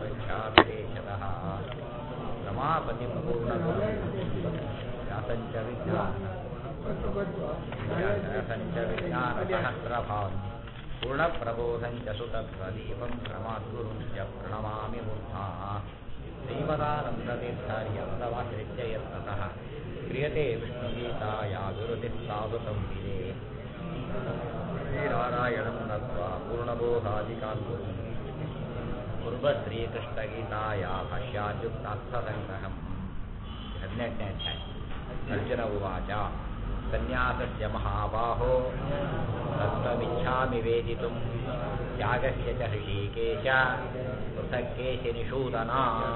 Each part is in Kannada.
ಪಂಚಾಭಿದೇಶತಃ ರಮಾಪತಿಂ ಪೂರ್ಣಗುಣಂ ವ್ಯಾಸಂಚ ವಿಜ್ಞಾನ ವ್ಯಾಸಂಚ ವಿಜ್ಞಾನಸಹಸ್ರಭಾನ್ पूर्णप्रबोधञ्च सुतत्वदीपं प्रमाद्गुरुञ्च प्रणमामि मूर्धा श्रीमदानन्दतीर्थार्यन्तमाश्रित्य यत्नतः क्रियते विष्णुगीताया विरुतिः साधु संविदे श्रीनारायणं नत्वा पूर्णबोधादिकान् गुरुं पूर्वश्रीकृष्णगीताया भाष्याद्युक्तार्थसङ्ग्रहम् ಹದಿನೆಂಟನೇ ಅಧ್ಯಾಯ ಅರ್ಜುನ ಉವಾಚ ಸನ್ಯಾಸಸ್ಯ ಮಹಾಬಾಹೋ ತತ್ವಮಿಚ್ಛಾಮಿ ವೇದಿತುಂ ತ್ಯಾಗಸ್ಯ ಚ ಹೃಷೀಕೇಶ ಪೃಥಕ್ಕೇಶ ನಿಷೂದನ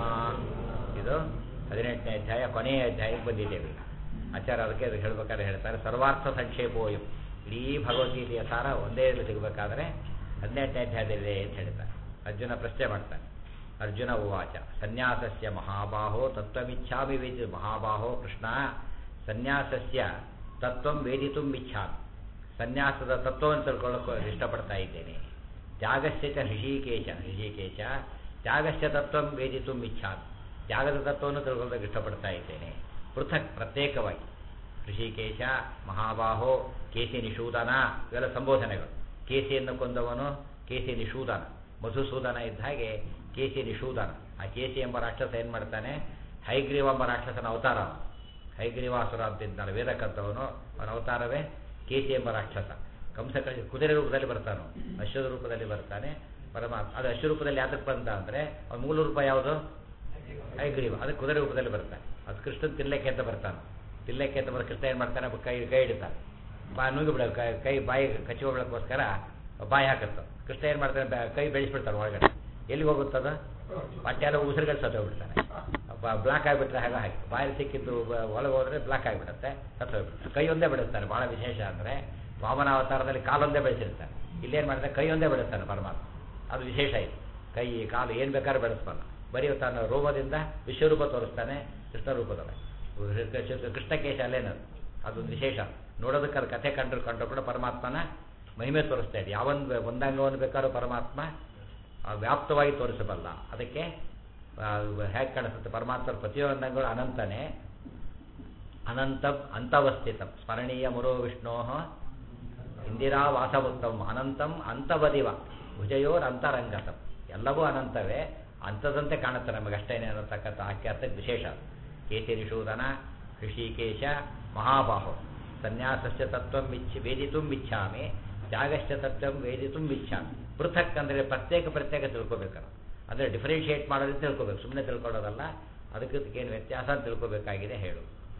ಇದು ಹದಿನೆಂಟನೇ ಅಧ್ಯಾಯ ಕೊನೆಯ ಅಧ್ಯಾಯಕ್ಕೆ ಬಂದಿದ್ದೇವೆ ಆಚಾರ್ಯ ಅದಕ್ಕೆ ಅದು ಹೇಳ್ಬೇಕಾದ್ರೆ ಹೇಳ್ತಾರೆ ಸರ್ವಾರ್ಥ ಸಂಕ್ಷೇಪೋಯಂ ಇಡೀ ಭಗವದ್ಗೀತೆಯ ಸಾರ ಒಂದೇ ಸಿಗಬೇಕಾದ್ರೆ ಹದಿನೆಂಟನೇ ಅಧ್ಯಾಯದಲ್ಲಿದೆ ಅಂತ ಹೇಳ್ತಾರೆ ಅರ್ಜುನ ಪ್ರಶ್ನೆ ಮಾಡ್ತಾನೆ ಅರ್ಜುನ ಉವಾಚ ಸನ್ಯಾಸಸ್ಯ ಮಹಾಬಾಹೋ ತತ್ವಮಿಚ್ಛಾಮಿ ವೇದಿ ಮಹಾಬಾಹೋ ಕೃಷ್ಣ ಸನ್ಯಾಸಸ್ಯ ತತ್ವಂ ವೇದಿತುಂ ಇಚ್ಛಾಮಿ ಸನ್ಯಾಸದ ತತ್ವವನ್ನು ತಿಳ್ಕೊಳ್ಳೋಕೆ ಇಷ್ಟಪಡ್ತಾ ಇದ್ದೇನೆ ತ್ಯಾಗಸ್ಯ ಚ ಹೃಷಿಕೇಶ ಹೃಷಿಕೇಶ ತ್ಯಾಗಸ್ಯ ತತ್ವಂ ವೇದಿತುಂ ಇಚ್ಛಾಮಿ ತ್ಯಾಗದ ತತ್ವವನ್ನು ತಿಳ್ಕೊಳ್ಳೋದಕ್ಕೆ ಇಷ್ಟಪಡ್ತಾ ಇದ್ದೇನೆ ಪೃಥಕ್ ಪ್ರತ್ಯೇಕವಾಗಿ ಋಷಿಕೇಶ ಮಹಾಬಾಹೋ ಕೇಸಿ ನಿಷೂದನ ಇವೆಲ್ಲ ಸಂಬೋಧನೆಗಳು ಕೇಸಿಯನ್ನು ಕೊಂದವನು ಕೇಸಿ ನಿಷೂದನ ಮಧುಸೂದನ ಇದ್ದ ಹಾಗೆ ಕೇಸಿ ನಿಷೂದನ ಆ ಕೇಸಿ ಎಂಬ ರಾಕ್ಷಸ ಏನು ಮಾಡ್ತಾನೆ ಹೈಗ್ರೀವ ಎಂಬ ರಾಕ್ಷಸನ ಅವತಾರ ಅವನು. ಹೈಗ್ರೀವಾಸುರ ಅಂತಿದ್ದಾನೆ ವೇದ ಕರ್ತವನು ಅವನ ಅವತಾರವೇ ಕೇಸಿ ಎಂಬ ರಾಕ್ಷಸ ಕಂಸ ಕಳಿಸಿ ಕುದುರೆ ರೂಪದಲ್ಲಿ ಬರ್ತಾನು ಅಶ್ವದ ರೂಪದಲ್ಲಿ ಬರ್ತಾನೆ ಪರಮಾತ್ಮ ಅದು ಅಶ್ವ ರೂಪದಲ್ಲಿ ಯಾತಕ್ಕೆ ಬಂದ ಅಂದರೆ ಅವನ ಮೂಲ ರೂಪ ಯಾವುದು ಹೈಗ್ರೀವ ಅದಕ್ಕೆ ಕುದುರೆ ರೂಪದಲ್ಲಿ ಬರ್ತಾನೆ ಅದು ಕೃಷ್ಣನ್ ತಿನ್ನಲಿಕ್ಕೆ ಅಂತ ಬರ್ತಾನೆ ತಿನ್ನಲಿಕ್ಕೆ ಅಂತ ಬರೋ ಕೃಷ್ಣ ಏನು ಮಾಡ್ತಾನೆ ಒಬ್ಬ ಕೈ ಕೈ ಇಡ್ತಾನೆ ಬಾ ನುಂಗಿ ಬಿಡ ಕೈ ಕೈ ಬಾಯಿ ಕಚ್ಚಿಕೊಳ್ಳೋಕ್ಕೋಸ್ಕರ ಬಾಯಿ ಹಾಕತ್ತ ಕೃಷ್ಣ ಏನು ಮಾಡ್ತಾನೆ ಬಾ- ಕೈ ಬೆಳೆಸ್ಬಿಡ್ತಾನೆ ಒಳಗಡೆ ಎಲ್ಲಿಗೆ ಹೋಗುತ್ತದ ಬಟ್ಟೆ ಎಲ್ಲ ಉಸಿರುಗಳು ಸತ್ತೋಗ್ಬಿಡ್ತಾನೆ ಬ್ಲಾಕ್ ಆಗಿಬಿಟ್ರೆ ಹಾಗೆ ಹಾಕಿ ಬಾಯಲ್ಲಿ ಸಿಕ್ಕಿದ್ದು ಬ- ಒಳಗೆ ಹೋದ್ರೆ ಬ್ಲಾಕ್ ಆಗಿಬಿಡುತ್ತೆ ಸತ್ತೋಗ್ಬಿಡ್ತಾನೆ ಕೈ ಒಂದೇ ಬೆಳೆಸ್ತಾನೆ ಭಾಳ ವಿಶೇಷ ಅಂದರೆ ವಾಮನ ಅವತಾರದಲ್ಲಿ ಕಾಲೊಂದೇ ಬೆಳೆಸಿರ್ತಾನೆ ಇಲ್ಲೇನು ಮಾಡ್ತಾನೆ ಕೈ ಒಂದೇ ಬೆಳೆಸ್ತಾನೆ ಪರಮಾತ್ಮ ಅದು ವಿಶೇಷ ಇದೆ ಕೈ ಕಾಲು ಏನು ಬೇಕಾದ್ರೂ ಬೆಳೆಸ್ತಾನೆ ಬರೀ ತನ್ನ ರೂಪದಿಂದ ವಿಶ್ವರೂಪ ತೋರಿಸ್ತಾನೆ ಕೃಷ್ಣ ರೂಪದಲ್ಲಿ ಕೃಷ್ಣಕೇಶ ಅಲ್ಲೇನದು ಅದೊಂದು ವಿಶೇಷ ನೋಡೋದಕ್ಕೆ ಅದು ಕಥೆ ಕಂಡ್ರು ಕಂಡ್ರು ಕೂಡ ಪರಮಾತ್ಮನ ಮಹಿಮೆ ತೋರಿಸ್ತಾ ಇದೆ ಯಾವೊಂದು ಒಂದಂಗವನ್ನು ಬೇಕಾದ್ರೂ ಪರಮಾತ್ಮ ಆ, ವ್ಯಾಪ್ತವಾಗಿ ತೋರಿಸಬಲ್ಲ ಅದಕ್ಕೆ ಹೇಗೆ ಕಾಣಿಸುತ್ತೆ ಪರಮಾತ್ಮರ ಪ್ರತಿಯೊಂದಂಗಳು ಅನಂತನೇ ಅನಂತ ಅಂತವಸ್ಥಿತಂ ಸ್ಮರಣೀಯ ಮುರೋ ವಿಷ್ಣೋ ಇಂದಿರಾ ವಾಸವುತ್ತಮ್ ಅನಂತಂ ಅಂತವದಿವ ಭುಜಯೋರ್ ಅಂತರಂಗತಂ ಎಲ್ಲವೂ ಅನಂತವೇ ಅಂಥದಂತೆ ಕಾಣುತ್ತೆ ನಮಗೆ ಅಷ್ಟೇನೆ ಅನ್ನತಕ್ಕಂಥ ಆಖ್ಯಾತಕ್ಕೆ ವಿಶೇಷ ಕೇತಿ ನಿಷೂದನ ಋಷಿಕೇಶ ಮಹಾಬಾಹು ಸನ್ಯಾಸಸ್ಯ ತತ್ವಂ ಇಚ್ಛಿ ವೇದಿತುಂ ಇಚ್ಛಾಮಿ ತ್ಯಾಗಶ್ಚ ತತ್ವಂ ವೇದಿತುಂ ಇಚ್ಛಾಮಿ ಪೃಥಕ್ ಅಂದರೆ ಪ್ರತ್ಯೇಕ ಪ್ರತ್ಯೇಕ ತಿಳ್ಕೊಬೇಕಲ್ಲ ಅಂದರೆ ಡಿಫ್ರೆನ್ಷಿಯೇಟ್ ಮಾಡೋದು ತಿಳ್ಕೊಬೇಕು ಸುಮ್ಮನೆ ತಿಳ್ಕೊಳ್ಳೋದಲ್ಲ ಅದಕ್ಕೇನು ವ್ಯತ್ಯಾಸ ಅಂತ ತಿಳ್ಕೊಬೇಕಾಗಿದೆ ಹೇಳು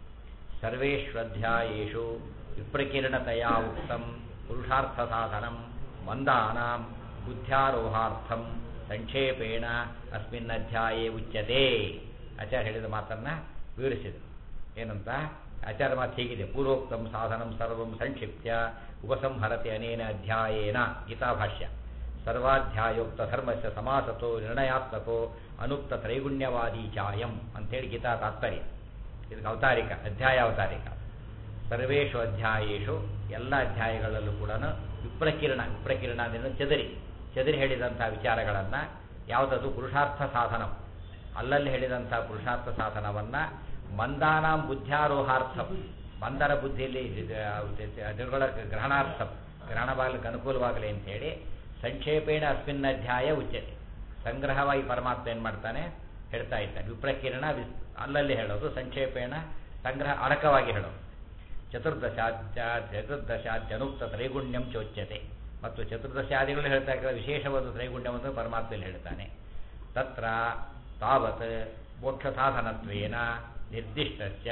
ಸರ್ವೇಷ್ವಧ್ಯಾಯೇಷು ವಿಪ್ರಕಿರಣತೆಯ ಉಕ್ತಂ ಪುರುಷಾರ್ಥ ಸಾಧನಂ ಮಂದಾನಾಂ ಬುದ್ಧ್ಯಾರೋಹಾರ್ಥಂ ಸಂಕ್ಷೇಪೇಣ ಅಸ್ಮಿನ್ ಅಧ್ಯಾಯೇ ಉಚ್ಯತೆ ಆಚಾರ್ಯ ಹೇಳಿದ ಮಾತನ್ನ ವಿವರಿಸಿದರು ಏನಂತ ಆಚಾರ್ಯ ಮಾತು ಹೀಗಿದೆ ಪೂರ್ವೋಕ್ತಂ ಸಾಧನಂ ಸರ್ವಂ ಸಂಕ್ಷಿಪ್ತ್ಯ ಉಪಸಂಹರತೆ ಅನೇನ ಅಧ್ಯಾಯೇನ ಗೀತಾಭಾಷ್ಯ ಸರ್ವಾಧ್ಯಾಯೋಕ್ತ ಧರ್ಮಸ್ಯ ಸಮಾಸತೋ ನಿರ್ಣಯಾತ್ಮಕೋ ಅನುಕ್ತ ತ್ರೈಗುಣ್ಯವಾದಿ ಚಾಯಂ ಅಂತೇಳಿ ಗೀತಾ ತಾತ್ಪರ್ಯ ಇದಕ್ಕೆ ಅವತಾರಿಕ ಅಧ್ಯಾಯ ಅವತಾರಿಕ ಸರ್ವೇಷು ಅಧ್ಯಾಯೇಷು ಎಲ್ಲ ಅಧ್ಯಾಯಗಳಲ್ಲೂ ಕೂಡ ವಿಪ್ರಕಿರಣ ವಿಪ್ರಕಿರಣದಿಂದ ಚದರಿ ಚದರಿ ಹೇಳಿದಂಥ ವಿಚಾರಗಳನ್ನು ಯಾವುದದು ಪುರುಷಾರ್ಥ ಸಾಧನ ಅಲ್ಲಲ್ಲಿ ಹೇಳಿದಂಥ ಪುರುಷಾರ್ಥ ಸಾಧನವನ್ನು ಮಂದಾನಾಂ ಬುದ್ಧ್ಯಾರೋಹಾರ್ಥ ಮಂದರ ಬುದ್ಧಿಯಲ್ಲಿ ನಿರ್ಗಳ ಗ್ರಹಣಾರ್ಥ ಗ್ರಹಣವಾಗಲಿಕ್ಕೆ ಅನುಕೂಲವಾಗಲಿ ಅಂತೇಳಿ ಸಂಕ್ಷೇಪೇಣ ಅಸ್ಮಿನ್ ಅಧ್ಯಾಯ ಉಚ್ಯತೆ ಸಂಗ್ರಹವಾಗಿ ಪರಮಾತ್ಮ ಏನು ಮಾಡ್ತಾನೆ ಹೇಳ್ತಾ ಇದ್ದಾನೆ ವಿಪ್ರಕಿರಣ ವಿಸ್ ಅಲ್ಲಲ್ಲಿ ಹೇಳೋದು ಸಂಕ್ಷೇಪೇಣ ಸಂಗ್ರಹ ಅಡಕವಾಗಿ ಹೇಳೋದು ಚತುರ್ದಶಾಧ್ಯ ಚತುರ್ದಶಾಧ್ಯನುಕ್ತ ತ್ರೈಗುಣ್ಯಂ ಚೋಚ್ಯತೆ ಮತ್ತು ಚತುರ್ದಶಾದಿಗಳು ಹೇಳ್ತಾ ಇದ್ದಾರೆ ವಿಶೇಷವಾದ ತ್ರೈಗುಣ್ಯವನ್ನು ಪರಮಾತ್ಮೆಯಲ್ಲಿ ಹೇಳ್ತಾನೆ ತತ್ರ ತಾವತ್ ಮೋಕ್ಷ ಸಾಧನತ್ವೇನ ನಿರ್ದಿಷ್ಟಸ್ಯ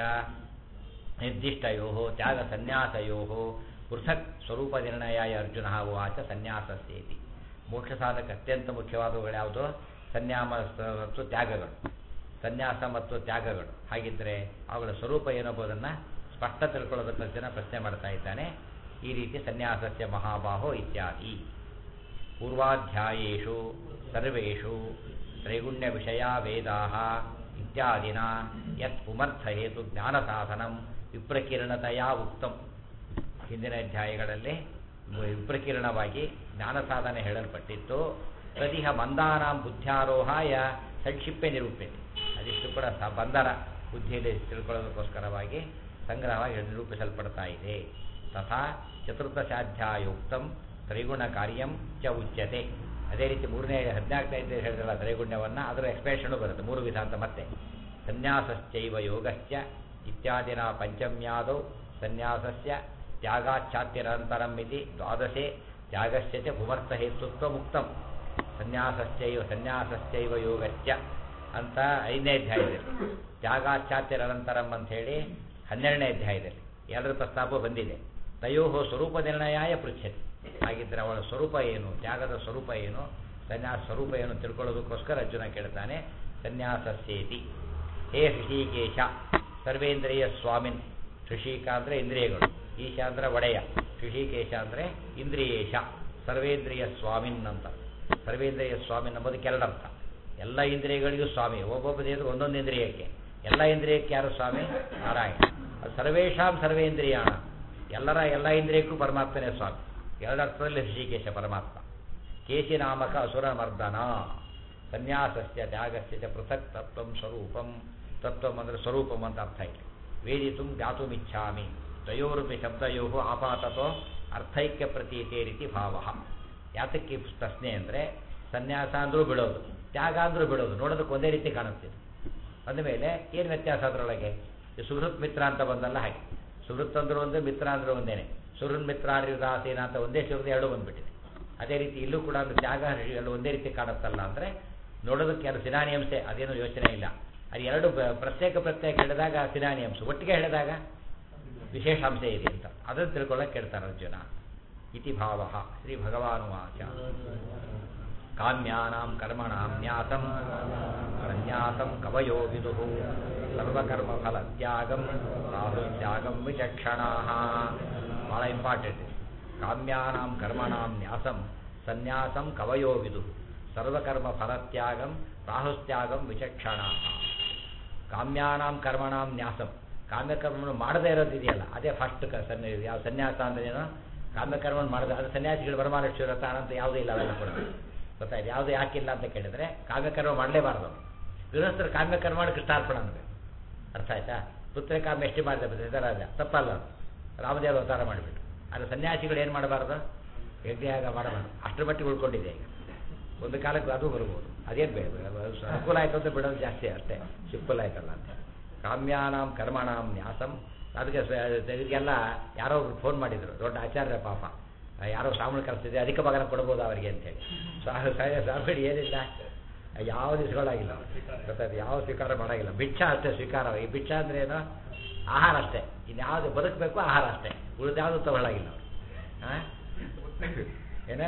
ನಿರ್ದಿಷ್ಟಯೋ ತ್ಯಾಗ ಸನ್ಯಾಸಯೋ ಪೃಥಕ್ ಸ್ವರೂಪ ನಿರ್ಣಯಾಯ ಅರ್ಜುನ ಉವಾಚ ಸನ್ಯಾಸಸ್ಯೇತಿ ಮೋಕ್ಷ ಸಾಧಕ ಅತ್ಯಂತ ಮುಖ್ಯವಾದವುಗಳು ಯಾವುದು ಸನ್ಯಾಮ ಮತ್ತು ತ್ಯಾಗಗಳು ಸನ್ಯಾಸ ಮತ್ತು ತ್ಯಾಗಗಳು ಹಾಗಿದ್ದರೆ ಅವುಗಳ ಸ್ವರೂಪ ಏನೋಬೋದನ್ನು ಸ್ಪಷ್ಟ ತಿಳ್ಕೊಳ್ಳೋದಕ್ಕೆ ಅರ್ಜುನ ಪ್ರಶ್ನೆ ಮಾಡ್ತಾ ಇದ್ದಾನೆ ಈ ರೀತಿ ಸನ್ಯಾಸಸ್ಯ ಮಹಾಬಾಹೋ ಇತ್ಯಾದಿ ಪೂರ್ವಾಧ್ಯಾಯೇಷು ಸರ್ವೇಷು ತ್ರೈಗುಣ್ಯ ವಿಷಯ ವೇದಾ ಇತ್ಯಾದಿನ ಯತ್ ಪುಮರ್ಥ ಹೇತು ಜ್ಞಾನ ಸಾಧನಂ ವಿಪ್ರಕಿರಣತೆಯ ಉಕ್ತಂ ಹಿಂದಿನ ಅಧ್ಯಾಯಗಳಲ್ಲಿ ವಿಪ್ರಕಿರಣವಾಗಿ ಜ್ಞಾನ ಸಾಧನೆ ಹೇಳಲ್ಪಟ್ಟಿತ್ತು ತದಿಹ ಮಂದಾನಾಂ ಬುದ್ಧ್ಯಾರೋಹಾಯ ಸಂಕ್ಷಿಪ್ತೆ ನಿರೂಪ್ಯತೆ ಅದಿಷ್ಟು ಕೂಡ ಸ ಬಂಧನ ಬುದ್ಧಿಯಲ್ಲಿ ತಿಳ್ಕೊಳ್ಳೋದಕ್ಕೋಸ್ಕರವಾಗಿ ಸಂಗ್ರಹವಾಗಿ ನಿರೂಪಿಸಲ್ಪಡ್ತಾ ಇದೆ ತಥಾ ಚತುರ್ಥಸಾಧ್ಯಾಯುಕ್ತಂ ತ್ರೈಗುಣ ಕಾರ್ಯಂ ಚ ಉಚ್ಯತೆ ಅದೇ ರೀತಿ ಮೂರನೇ ಹದಿನಾಲ್ಕನೇ ಹೇಳಿದ್ರಲ್ಲ ತ್ರೈಗುಣ್ಯವನ್ನು ಅದರ ಎಕ್ಸ್ಪ್ರೇಷನು ಬರುತ್ತೆ ಮೂರು ವಿಧ ಅಂತ ಮತ್ತೆ ಸನ್ಯಾಸಶ್ಚೈವ ಯೋಗಶ್ಚ ಇತ್ಯಾದಿನ ಪಂಚಮ್ಯಾದೌ ಸನ್ಯಾಸಸ್ಯ ತ್ಯಾಗಾಚ್ಛಾತ್ಯನಂತರಂ ಇತಿ ದ್ವಾದಶೆ ತ್ಯಾಗಸ್ಯ ಚ ಭುಮರ್ಥಹೇತುತ್ವ ಮುಕ್ತಂ ಸನ್ಯಾಸಶ್ಚೈವ ಸನ್ಯಾಸಶ್ಚೈವ ಯೋಗಶ್ಚ ಅಂತ ಐದನೇ ಅಧ್ಯಾಯದಲ್ಲಿ ತ್ಯಾಗಾಚ್ಛಾತ್ಯನಂತರಂ ಅಂತ ಹೇಳಿ ಹನ್ನೆರಡನೇ ಅಧ್ಯಾಯದಲ್ಲಿ ಎರಡರ ಪ್ರಸ್ತಾಪ ಬಂದಿದೆ ತಯೋ ಸ್ವರೂಪ ನಿರ್ಣಯಾಯ ಪೃಚ್ಛತೆ ಹಾಗಿದ್ದರೆ ಅವಳ ಸ್ವರೂಪ ಏನು ತ್ಯಾಗದ ಸ್ವರೂಪ ಏನು ಸನ್ಯಾಸ ಸ್ವರೂಪ ಏನು ತಿಳ್ಕೊಳ್ಳೋದಕ್ಕೋಸ್ಕರ ಅರ್ಜುನ ಕೇಳ್ತಾನೆ ಸನ್ಯಾಸಸ್ಯೇತಿ ಹೇ ಋಷಿಕೇಶ ಸರ್ವೇಂದ್ರಿಯ ಸ್ವಾಮಿನ್ ಋಷಿಕ ಅಂದರೆ ಇಂದ್ರಿಯಗಳು ಈಶ ಅಂದರೆ ಒಡೆಯ ಋಷಿಕೇಶ ಅಂದರೆ ಇಂದ್ರಿಯೇಶ ಸರ್ವೇಂದ್ರಿಯ ಸ್ವಾಮಿನ್ ಅಂತ ಸರ್ವೇಂದ್ರಿಯ ಸ್ವಾಮಿನ್ ಎಂಬುದು ಕೆರಡರ್ಥ ಎಲ್ಲ ಇಂದ್ರಿಯಗಳಿಗೂ ಸ್ವಾಮಿ ಒಬ್ಬೊಬ್ಬ ದೇವರು ಒಂದೊಂದು ಇಂದ್ರಿಯಕ್ಕೆ ಎಲ್ಲ ಇಂದ್ರಿಯಕ್ಕೆ ಯಾರು ಸ್ವಾಮಿ ನಾರಾಯಣ ಅದು ಸರ್ವೇಶಾಂ ಸರ್ವೇಂದ್ರಿಯಾಣ ಎಲ್ಲರ ಎಲ್ಲ ಇಂದ್ರಿಯಕ್ಕೂ ಪರಮಾತ್ಮನೇ ಸ್ವಾಮಿ ಎರಡರ್ಥದಲ್ಲಿ ಋಷಿಕೇಶ ಪರಮಾತ್ಮ ಕೇಶಿನಾಮಕ ಅಸುರ ಮರ್ದನ ಸನ್ಯಾಸಸ್ಯ ತ್ಯಾಗಸ್ಯ ಚ ಪೃಥಕ್ ತತ್ವಂ ಸ್ವರೂಪಂ ತತ್ವಂ ಅಂದರೆ ಸ್ವರೂಪಂ ಅಂತ ಅರ್ಥ ಇದೆ ವೇದಿತು ಜ್ಞಾತುಮಿಚ್ಛಾಮಿ ದ್ವಯೋರೂಪಿ ಶಬ್ದಯೋ ಆಪಾತತೋ ಅರ್ಥೈಕ್ಯ ಪ್ರತೀತೆ ರೀತಿ ಭಾವ ಯಾತಕ್ಕೆ ಪ್ರಶ್ನೆ ಅಂದರೆ ಸನ್ಯಾಸ ಅಂದರೂ ಬಿಡೋದು ತ್ಯಾಗ ಅಂದರೂ ಬಿಡೋದು ನೋಡೋದಕ್ಕೆ ಒಂದೇ ರೀತಿ ಕಾಣುತ್ತಿದೆ ಅಂದಮೇಲೆ ಏನು ವ್ಯತ್ಯಾಸ ಅದರೊಳಗೆ ಈ ಸುಹೃತ್ ಮಿತ್ರ ಅಂತ ಬಂದಲ್ಲ ಹಾಗೆ ಸುಹೃತ್ ಅಂದ್ರು ಒಂದೇ ಮಿತ್ರ ಅಂದ್ರು ಒಂದೇನೆ ಸುಹೃನ್ ಮಿತ್ರ ರಾಸೇನ ಅಂತ ಒಂದೇ ಶಬ್ದ ಎರಡು ಬಂದ್ಬಿಟ್ಟಿದೆ ಅದೇ ರೀತಿ ಇಲ್ಲೂ ಕೂಡ ಒಂದು ತ್ಯಾಗ ಎಲ್ಲ ಒಂದೇ ರೀತಿ ಕಾಣುತ್ತಲ್ಲ ಅಂದರೆ ನೋಡೋದಕ್ಕೆ ಅದು ಸಿನಾನಿಯಂಸೆ ಅದೇನು ಯೋಚನೆ ಇಲ್ಲ ಅದು ಎರಡು ಬ- ಪ್ರತ್ಯೇಕ ಪ್ರತ್ಯೇಕ ಹೇಳಿದಾಗ ಸಿನಾನಿಯಂಸ ಒಟ್ಟಿಗೆ ಹೇಳಿದಾಗ ವಿಶೇಷಾಂಶ ಇದೆ ಅಂತ ಅದನ್ನು ತಿಳ್ಕೊಳ್ಳೋಕೆ ಕೇಳ್ತಾರೆ ಅರ್ಜುನ ಇತಿ ಭಾವ ಶ್ರೀ ಭಗವಾನುವಾಚ ಕಾಮ್ಯಾನಾಂ ಕರ್ಮಣಾಂ ನ್ಯಾಸಂ ಸನ್ಯಾಸಂ ಕವಯೋ ವಿದುಃ ಸರ್ವಕರ್ಮಫಲ ತ್ಯಾಗಂ ರಾಹುತ್ಯಾಗಂ ವಿಚಕ್ಷಣಾ ಭಾಳ ಇಂಪಾರ್ಟೆಂಟ್ ಕಾಮ್ಯಾನಾಂ ಕರ್ಮಣಾಂ ನ್ಯಾಸಂ ಸನ್ಯಾಸಂ ಕವಯೋ ವಿದುಃ ಸರ್ವಕರ್ಮ ಫಲತ್ಯಾಗಂ ರಾಹುಸ್ತ್ಯಾಗಂ ವಿಚಕ್ಷಣಾ ಕಾಮ್ಯಾನಾಂ ಕರ್ಮಣಾಂ ನ್ಯಾಸಂ ಕಾಮ್ಯಕರ್ಮವನ್ನು ಮಾಡದೇ ಇರೋದಿದೆಯಲ್ಲ ಅದೇ ಫಸ್ಟ್ ಕ ಸನ್ಯ ಯಾವ ಸನ್ಯಾಸ ಅಂದ್ರೆ ಏನು ಕಾಮ್ಯಕರ್ಮವನ್ನು ಮಾಡದೆ ಅದು ಸನ್ಯಾಸಿಗಳು ವರಮಹಾಲಕ್ಷ್ಮಿ ವ್ರತ ಅಂತ ಯಾವುದೂ ಇಲ್ಲ ಅವೆಲ್ಲ ಕೂಡ ಗೊತ್ತಾಯ್ತು ಯಾವುದು ಯಾಕಿಲ್ಲ ಅಂತ ಕೇಳಿದ್ರೆ ಕಾಮ್ಯಕರ್ಮ ಮಾಡಲೇಬಾರ್ದು ಗೃಹಸ್ಥರು ಕಾಮ್ಯಕರ್ಮ ಮಾಡಿ ಕೃಷ್ಣಾರ್ಪಣ ಅನ್ನಬೇಕು ಅರ್ಥ ಆಯ್ತಾ ಪುತ್ರ ಕಾಮ್ಯ ಎಷ್ಟು ಮಾಡಿದೆ ಸಿದ್ದರಾಜ ತಪ್ಪಲ್ಲ ಅದು ರಾಮದೇವ ಅವತಾರ ಮಾಡಿಬಿಟ್ಟು ಆದರೆ ಸನ್ಯಾಸಿಗಳು ಏನು ಮಾಡಬಾರ್ದು ಯಜ್ಞಯಾಗ ಮಾಡಬಾರ್ದು ಅಷ್ಟರ ಮಟ್ಟಿಗೆ ಉಳ್ಕೊಂಡಿದೆ ಈಗ ಒಂದು ಕಾಲಕ್ಕೆ ಅದು ಬರ್ಬೋದು ಅದೇನು ಬೇಡ ಅದು ಅನುಕೂಲ ಆಯ್ತು ಅಂತ ಬಿಡೋದು ಜಾಸ್ತಿ ಅಷ್ಟೇ ಸಿಂಪಲ್ ಆಯ್ತಲ್ಲ ಅಂತ ಕಾಮ್ಯಾನಾಂ ಕರ್ಮಣಾಂ ನ್ಯಾಸಂ ಅದಕ್ಕೆ ಸ- ಇದಕ್ಕೆಲ್ಲ ಯಾರೋ ಒಬ್ರು ಫೋನ್ ಮಾಡಿದ್ರು ದೊಡ್ಡ ಆಚಾರ್ಯ ಪಾಪ ಆ, ಯಾರೋ ಶ್ರಾವಣ ಕಲಿಸ್ತಿದೆ ಅಧಿಕ ಭಾಗನ ಕೊಡ್ಬೋದು ಅವರಿಗೆ ಅಂತೇಳಿ ಸ್ವಾಮಿ ಏನಿಲ್ಲ ಯಾವ ದಿವಸಗಳಾಗಿಲ್ಲ ಗೊತ್ತಾಯ್ತು ಯಾವ ಸ್ವೀಕಾರ ಮಾಡಾಗಿಲ್ಲ ಭಿಕ್ಷ ಅಷ್ಟೇ ಸ್ವೀಕಾರ ಈ ಭಿಕ್ಷ ಅಂದ್ರೆ ಏನು ಆಹಾರ ಅಷ್ಟೇ ಇನ್ಯಾವುದು ಬದುಕಬೇಕು ಆಹಾರ ಅಷ್ಟೇ ಉಳಿದ ಯಾವುದು ತಗೊಳ್ಳಾಗಿಲ್ಲ ಅವರು ಹಾಂ ಏನೇ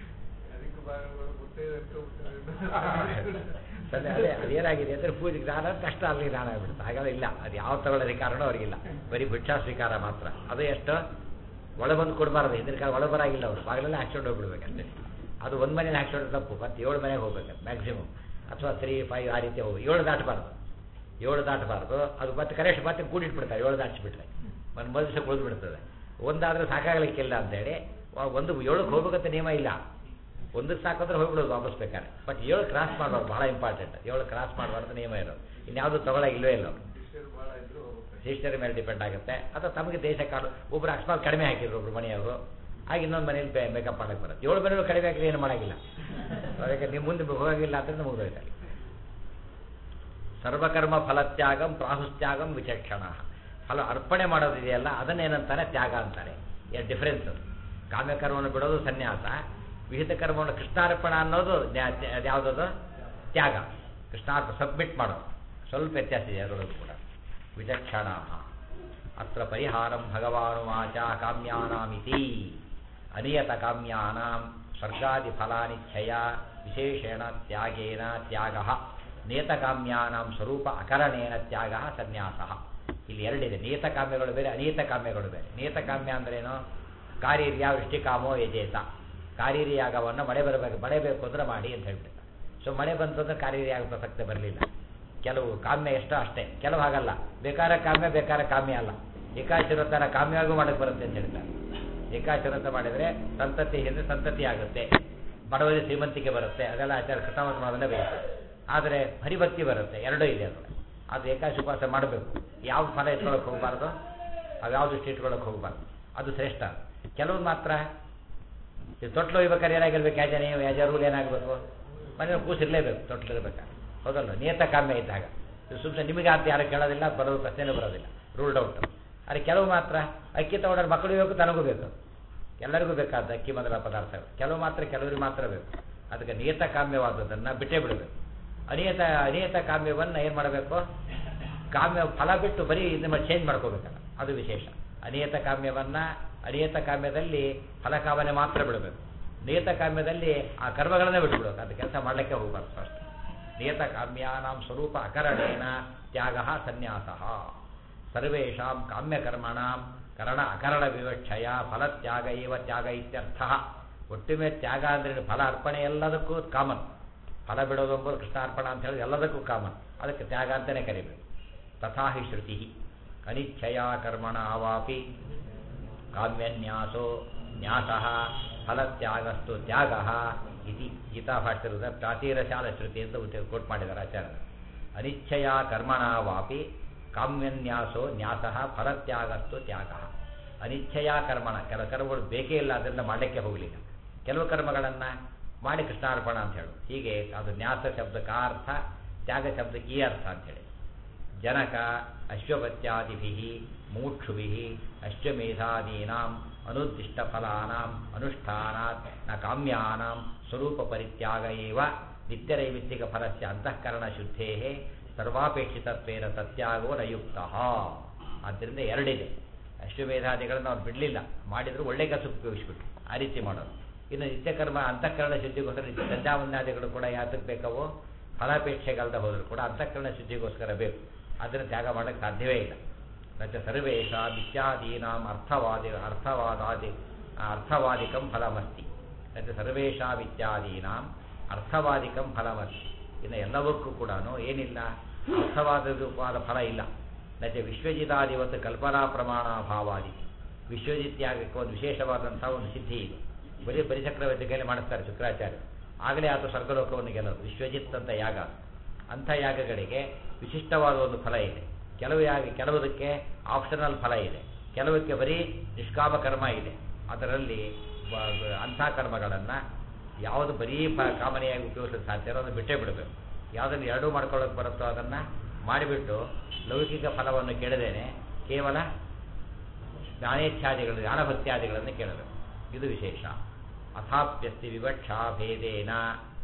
ಸದ್ಯ ಅದೇ ಅದೇನಾಗಿದೆ ಅಂದರೆ ಪೂಜೆಗೆ ದಾನ ಕಷ್ಟ ಅಲ್ಲಿ ದಾನ ಆಗ್ಬಿಡುತ್ತೆ ಹಾಗೆಲ್ಲ ಇಲ್ಲ ಅದು ಯಾವ ತಗೊಳ್ಳೋದಕ್ಕೆ ಕಾರಣ ಅವ್ರಿಗಿಲ್ಲ ಬರೀ ಭಿಕ್ಷಾ ಸ್ವೀಕಾರ ಮಾತ್ರ ಅದು ಎಷ್ಟು ಒಳ ಬಂದು ಕೊಡಬಾರ್ದು ಹಿಂದಿನ ಕಾಲ ಒಳ ಬರಾಗಿಲ್ಲ ಅವರು ಬಾಗಿಲಲ್ಲೇ ಹಾಕ್ಸ್ಕೊಂಡು ಹೋಗ್ಬಿಡ್ಬೇಕಷ್ಟೇ ಅದು ಒಂದು ಮನೇಲಿ ಹಾಕ್ಸ್ಕೊಂಡು ತಪ್ಪು ಮತ್ತೆ ಏಳು ಮನೆಗೆ ಹೋಗ್ಬೇಕು ಮ್ಯಾಕ್ಸಿಮಮ್ ಅಥವಾ ತ್ರೀ ಫೈವ್ ಆ ರೀತಿ ಹೋಗಿ ಏಳು ದಾಟಬಾರ್ದು ಏಳು ದಾಟಬಾರ್ದು ಅದು ಮತ್ತೆ ಕರೆಕ್ಟ್ ಮತ್ತೆ ಕೂಡಿಟ್ಬಿಡ್ತಾರೆ ಏಳು ದಾಟಿಸ್ಬಿಟ್ರೆ ಒಂದು ಮನುಷ್ಯ ಉಳಿದು ಬಿಡ್ತದೆ ಒಂದಾದ್ರೆ ಸಾಕಾಗಲಿಕ್ಕಿಲ್ಲ ಅಂತೇಳಿ ವ- ಒಂದು ಏಳಕ್ಕೆ ಹೋಗ್ಬೇಕಂತ ನಿಯಮ ಇಲ್ಲ ಒಂದಕ್ಕೆ ಸಾಕಂದ್ರೆ ಹೋಗ್ಬಿಡೋದು ವಾಪಸ್ ಬೇಕಾದ್ರೆ ಬಟ್ ಏಳು ಕ್ರಾಸ್ ಮಾಡಬಾರ್ದು ಭಾಳ ಇಂಪಾರ್ಟೆಂಟ್ ಏಳು ಕ್ರಾಸ್ ಮಾಡಬಾರ್ದು ನಿಯಮ ಇರೋದು ಇನ್ಯಾವುದು ತಗೊಳ್ಳೋ ಇಲ್ಲವೇ ಇಲ್ಲ ಅವರು ಶಿಷ್ಟರ ಮೇಲೆ ಡಿಪೆಂಡ್ ಆಗುತ್ತೆ ಅಥವಾ ತಮಗೆ ದೇಶ ಕಾಡು ಒಬ್ರು ಅಕಸ್ಮಾತ್ ಕಡಿಮೆ ಹಾಕಿದ್ರು ಒಬ್ರು ಮನೆಯವರು ಆಗ ಇನ್ನೊಂದು ಮನೇಲಿ ಮೇಕಪ್ ಮಾಡಕ್ಕೆ ಬರುತ್ತೆ ಏಳು ಮನೆಯವರು ಕಡಿಮೆ ಹಾಕಿದ್ರೆ ಏನು ಮಾಡೋಂಗಿಲ್ಲ ಅದಕ್ಕೆ ನೀವು ಮುಂದೆ ಹೋಗಿಲ್ಲ ಅಂತ ಮುಗಿದೋಯ್ತಾರೆ ಸರ್ವಕರ್ಮ ಫಲತ್ಯಾಗಂ ಪ್ರಾಹುಸ್ತ್ಯಾಗಂ ವಿಚಕ್ಷಣ ಫಲ ಅರ್ಪಣೆ ಮಾಡೋದಿದೆಯಲ್ಲ ಅದನ್ನೇನಂತಾರೆ ತ್ಯಾಗ ಅಂತಾರೆ ಎರಡು ಡಿಫ್ರೆನ್ಸ್ ಅದು ಕಾಮ್ಯಕರ್ಮವನ್ನು ಬಿಡೋದು ಸನ್ಯಾಸ ವಿಹಿತ ಕರ್ಮವನ್ನು ಕೃಷ್ಣಾರ್ಪಣ ಅನ್ನೋದು ನ್ಯಾ- ತ್ಯ- ಅದ್ಯಾವುದದು ತ್ಯಾಗ ಕೃಷ್ಣಾರ್ಪ ಸಬ್ಮಿಟ್ ಮಾಡೋದು ಸ್ವಲ್ಪ ವ್ಯತ್ಯಾಸ ಇದೆ ಅದರೊಳಗೂ ಕೂಡ ವಿಚಕ್ಷಣ ಅತ್ರ ಪರಿಹಾರಂ ಭಗವಾನುವಾಚ ಕಾಮ್ಯಾನಾಮಿತಿ ಅನಿಯತ ಕಾಮ್ಯಾನಾಂ ಸ್ವರ್ಗಾದಿ ಫಲಾನಿಚ್ಛಯ ವಿಶೇಷೇಣ ತ್ಯಾಗೇನ ತ್ಯಾಗ ನಿಯತಕಾಮ್ಯಾನಾಂ ಸ್ವರೂಪ ಅಕರಣೇನ ತ್ಯಾಗ ಸನ್ಯಾಸ ಇಲ್ಲಿ ಎರಡಿದೆ ನಿಯತಕಾಮ್ಯಗಳು ಬೇರೆ ಅನಿಯತ ಕಾಮ್ಯಗಳು ಬೇರೆ ನಿಯತಕಾಮ್ಯ ಅಂದ್ರೇನು ಕಾರ್ಯರ್ಯ ವೃಷ್ಟಿಕಾಮೋ ಯಜೇತ ಕಾರ್ಯರ್ಯಾಗವನ್ನು ಮಳೆ ಬರಬೇಕು ಮಳೆ ಬೇಕು ಅಂದ್ರೆ ಮಾಡಿ ಅಂತ ಹೇಳ್ಬಿಟ್ಟು ಸೊ ಮಳೆ ಬಂತು ಅಂದ್ರೆ ಕಾರ್ಯರ್ಯಾಗ ಪ್ರಸಕ್ತಿ ಬರಲಿಲ್ಲ ಕೆಲವು ಕಾಮ್ಯ ಎಷ್ಟೋ ಅಷ್ಟೇ ಕೆಲವು ಹಾಗಲ್ಲ ಬೇಕಾದ ಕಾಮ್ಯ ಬೇಕಾದ ಕಾಮ್ಯ ಅಲ್ಲ ಏಕಾಶಿರತರ ಕಾಮ್ಯವಾಗೂ ಮಾಡಕ್ಕೆ ಬರುತ್ತೆ ಅಂತ ಹೇಳ್ತಾರೆ ಏಕಾಶಿರತ ಮಾಡಿದರೆ ಸಂತತಿ ಹಿಂದೆ ಸಂತತಿ ಆಗುತ್ತೆ ಬಡವರಿಗೆ ಶ್ರೀಮಂತಿಕೆ ಬರುತ್ತೆ ಅದೆಲ್ಲ ಆಚಾರ ಕೃತಮತ ಮಾಡೋದನ್ನೇ ಬೇಕು ಆದರೆ ಹರಿಭಕ್ತಿ ಬರುತ್ತೆ ಎರಡೂ ಇದೆ ಅದು ಅದು ಏಕಾಶಿ ಉಪವಾಸ ಮಾಡಬೇಕು ಯಾವ ಫಲ ಇಟ್ಕೊಳ್ಳೋಕೆ ಹೋಗಬಾರ್ದು ಅವ್ಯಾವ ದೃಷ್ಟಿ ಇಟ್ಕೊಳ್ಳೋಕೆ ಹೋಗಬಾರ್ದು ಅದು ಶ್ರೇಷ್ಠ ಕೆಲವ್ರು ಮಾತ್ರ ಈ ತೊಟ್ಲು ಒಯ್ಬೇಕಾದ್ರೆ ಏನಾಗಿರ್ಬೇಕು ಯಾಜನೆ ಯಾಜ ರೂಲ್ ಏನಾಗಬೇಕು ಮನೆಯಲ್ಲಿ ಕೂಸಿರ್ಲೇಬೇಕು ತೊಟ್ಲು ಇರ್ಬೇಕಾದ್ರೆ ಹೌದಲ್ಲ ನಿಯತ ಕಾಮ್ಯ ಇದ್ದಾಗ ಸುಮ್ಮನೆ ನಿಮಗೆ ಅಂತ ಯಾರು ಕೇಳೋದಿಲ್ಲ ಬರೋದು ಪ್ರಶ್ನೆನೂ ಬರೋದಿಲ್ಲ ರೂಲ್ಡ್ ಔಟ್ ಆದರೆ ಕೆಲವು ಮಾತ್ರ ಅಕ್ಕಿ ತಗೊಂಡ್ರೆ ಮಕ್ಕಳು ಬೇಕು ತನಗೂ ಬೇಕು ಎಲ್ಲರಿಗೂ ಬೇಕಾದ ಅಕ್ಕಿ ಮೊದಲ ಪದಾರ್ಥಗಳು ಕೆಲವು ಮಾತ್ರ ಕೆಲವರಿಗೆ ಮಾತ್ರ ಬೇಕು ಅದಕ್ಕೆ ನಿಯತ ಕಾಮ್ಯವಾದದ್ದನ್ನು ಬಿಟ್ಟೇ ಬಿಡಬೇಕು ಅನಿಯತ ಅನಿಯತ ಕಾಮ್ಯವನ್ನು ಏನು ಮಾಡಬೇಕು ಕಾಮ್ಯ ಫಲ ಬಿಟ್ಟು ಬರೀ ಇದನ್ನ ಚೇಂಜ್ ಮಾಡ್ಕೋಬೇಕಲ್ಲ ಅದು ವಿಶೇಷ ಅನಿಯತ ಕಾಮ್ಯವನ್ನು ಅನಿಯತ ಕಾಮ್ಯದಲ್ಲಿ ಫಲಕಾಮನೆ ಮಾತ್ರ ಬಿಡಬೇಕು ನಿಯತ ಕಾಮ್ಯದಲ್ಲಿ ಆ ಕರ್ಮಗಳನ್ನೇ ಬಿಟ್ಬಿಡಬೇಕು ಅದು ಕೆಲಸ ಮಾಡಲಿಕ್ಕೆ ಹೋಗಬಾರ್ದು ಫಸ್ಟ್ ನಿಯತ ಕಾಮ್ಯಾನಾಂ ಸ್ವರೂಪ ಅಕರಣೇನ ತ್ಯಾಗ ಸನ್ಯಾಸ ಸರ್ವೇಷಾಂ ಕಾಮ್ಯಕರ್ಮಣಾಂ ಕರಣ ಅಕರಣ ವಿವಕ್ಷಯ ಫಲತ್ಯಾಗ ಇವ ತ್ಯಾಗ ಇತ್ಯರ್ಥ ಒಟ್ಟಿಮೆ ತ್ಯಾಗ ಅಂದ್ರೆ ಫಲ ಅರ್ಪಣೆ ಎಲ್ಲದಕ್ಕೂ ಕಾಮನ್ ಫಲ ಬಿಡೋದು ಎಂಬುದು ಕೃಷ್ಣಾರ್ಪಣ ಅಂತ ಹೇಳಿ ಎಲ್ಲದಕ್ಕೂ ಕಾಮನ್ ಅದಕ್ಕೆ ತ್ಯಾಗ ಅಂತಲೇ ಕರಿಬೇಕು ತಥಾ ಹಿ ಶ್ರುತಿ ಅನಿಚ್ಛಯ ಕರ್ಮಣ ಅವಾಪಿ ಕಾಮ್ಯನ್ಯಾಸೋ ನ್ಯಾಸ ಫಲತ್ಯಾಗಸ್ತು ತ್ಯಾಗ ಇತಿ ಗೀತಾಭಾಷ್ಯದ ಪ್ರಾಚೀರಶಾಲ ಶ್ರುತಿ ಅಂತ ಕೋಟ್ ಮಾಡಿದ್ದಾರೆ ಆಚಾರ್ಯ ಅನಿಚ್ಛಯ ಕರ್ಮಣ ವಾಪಿ ಕಾಮ್ಯನ್ಯಾಸೋ ನ್ಯಾಸ ಫಲತ್ಯಾಗಸ್ತು ತ್ಯಾಗ ಅನಿಚ್ಛಯ ಕರ್ಮಣ ಕೆಲವು ಕರ್ಮಗಳು ಬೇಕೇ ಇಲ್ಲ ಅದರಿಂದ ಮಾಡಲಿಕ್ಕೆ ಹೋಗಲಿಲ್ಲ ಕೆಲವು ಕರ್ಮಗಳನ್ನು ಮಾಡಿ ಕೃಷ್ಣಾರ್ಪಣ ಅಂತ ಹೇಳು ಹೀಗೆ ಅದು ನ್ಯಾಸ ಶಬ್ದಕ್ಕೆ ಆ ಅರ್ಥ ತ್ಯಾಗ ಶಬ್ದಕ್ಕೆ ಈ ಅರ್ಥ ಅಂಥೇಳಿ ಜನಕ ಅಶ್ವಪತ್ಯಾದಿಭಿ ಮೂಕ್ಷುಭಿ ಅಶ್ವಮೇಧಾದೀನಾಂ ಅನುದ್ದಿಷ್ಟ ಫಲಾನಾಂ ಅನುಷ್ಠಾನಾತ್ ನ ಕಾಮ್ಯಾನಾಂ ಸ್ವರೂಪ ಪರಿತ್ಯಾಗ ಏವ ನಿತ್ಯನೈಮಿತ್ತಿಕ ಫಲಸ್ಯ ಅಂತಃಕರಣ ಶುದ್ಧೇ ಸರ್ವಾಪೇಕ್ಷಿತತ್ವೇನ ತತ್ಯಾಗೋ ನಯುಕ್ತ ಆದ್ದರಿಂದ ಎರಡಿದೆ ಅಶ್ವಮೇಧಾದಿಗಳನ್ನು ಅವ್ರು ಬಿಡಲಿಲ್ಲ ಮಾಡಿದ್ರು ಒಳ್ಳೆ ಕೆಲಸಕ್ಕೆ ಉಪಯೋಗಿಸ್ಬಿಟ್ರು ಆ ರೀತಿ ಮಾಡೋದು ಇನ್ನು ನಿತ್ಯಕರ್ಮ ಅಂತಃಕರಣ ಶುದ್ಧಿಗೋಸ್ಕರ ನಿತ್ಯ ಸಂಧ್ಯಾವಂದ್ಯಾದಿಗಳು ಕೂಡ ಯಾತಕ್ಕೆ ಬೇಕವೋ ಫಲಾಪೇಕ್ಷೆಗಲ್ದ ಹೋದರೂ ಕೂಡ ಅಂತಃಕರಣ ಶುದ್ಧಿಗೋಸ್ಕರ ಬೇಕು ಅದನ್ನು ತ್ಯಾಗ ಮಾಡೋಕ್ಕೆ ಸಾಧ್ಯವೇ ಇಲ್ಲ ನಚ ಸರ್ವೇಷ ಇತ್ಯಾದೀನಾಂ ಅರ್ಥವಾದಿ ಅರ್ಥವಾದಾದಿ ಅರ್ಥವಾದಿಕಂ ಫಲಮಸ್ತಿ ನಚ ಸರ್ವೇಷಾಂ ಇತ್ಯಾದೀನಾಂ ಅರ್ಥವಾದಿಕಂ ಫಲಮಸ್ತಿ ಇನ್ನು ಎಲ್ಲವಕ್ಕೂ ಕೂಡ ಏನಿಲ್ಲ ಅರ್ಥವಾದವಾದ ಫಲ ಇಲ್ಲ ನಚ ವಿಶ್ವಜಿತಾದಿವತ್ತು ಕಲ್ಪನಾ ಪ್ರಮಾಣ ಭಾವಾದಿ ವಿಶ್ವಜಿತ್ಯಾಗಕ್ಕೆ ಒಂದು ವಿಶೇಷವಾದಂಥ ಒಂದು ಸಿದ್ಧಿ ಇದೆ ಬರೀ ಬರಿಚಕ್ರವರ್ತಿ ಕೈಲಿ ಮಾಡಿಸ್ತಾರೆ ಶುಕ್ರಾಚಾರ್ಯ ಆಗಲೇ ಆತ ಸ್ವರ್ಗಲೋಕವನ್ನು ಗೆಲ್ಲೋದು ವಿಶ್ವಜಿತ್ ಅಂತ ಯಾಗ ಅಂಥ ಯಾಗಗಳಿಗೆ ವಿಶಿಷ್ಟವಾದ ಒಂದು ಫಲ ಇದೆ ಕೆಲವು ಯಾಗ ಕೆಲವುದಕ್ಕೆ ಆಪ್ಷನಲ್ ಫಲ ಇದೆ ಕೆಲವಕ್ಕೆ ಬರೀ ನಿಷ್ಕಾಮ ಕರ್ಮ ಇದೆ ಅದರಲ್ಲಿ ಅಂಥ ಕರ್ಮಗಳನ್ನು ಯಾವುದು ಬರೀ ಪ ಕಾಮನೆಯಾಗಿ ಉಪಯೋಗಿಸಲು ಸಾಧ್ಯ ಅದನ್ನು ಬಿಟ್ಟೇ ಬಿಡಬೇಕು ಯಾವುದನ್ನು ಎರಡೂ ಮಾಡ್ಕೊಳ್ಳೋಕೆ ಬರುತ್ತೋ ಅದನ್ನು ಮಾಡಿಬಿಟ್ಟು ಲೌಕಿಕ ಫಲವನ್ನು ಕೇಳದೇನೆ ಕೇವಲ ಜ್ಞಾನೇಚ್ಛಾದಿಗಳು ಜ್ಞಾನಭಕ್ತ್ಯಾದಿಗಳನ್ನು ಕೇಳಬೇಕು ಇದು ವಿಶೇಷ ಅಥಾಪ್ಯಸ್ತಿ ವಿವಕ್ಷಾ ಭೇದೇನ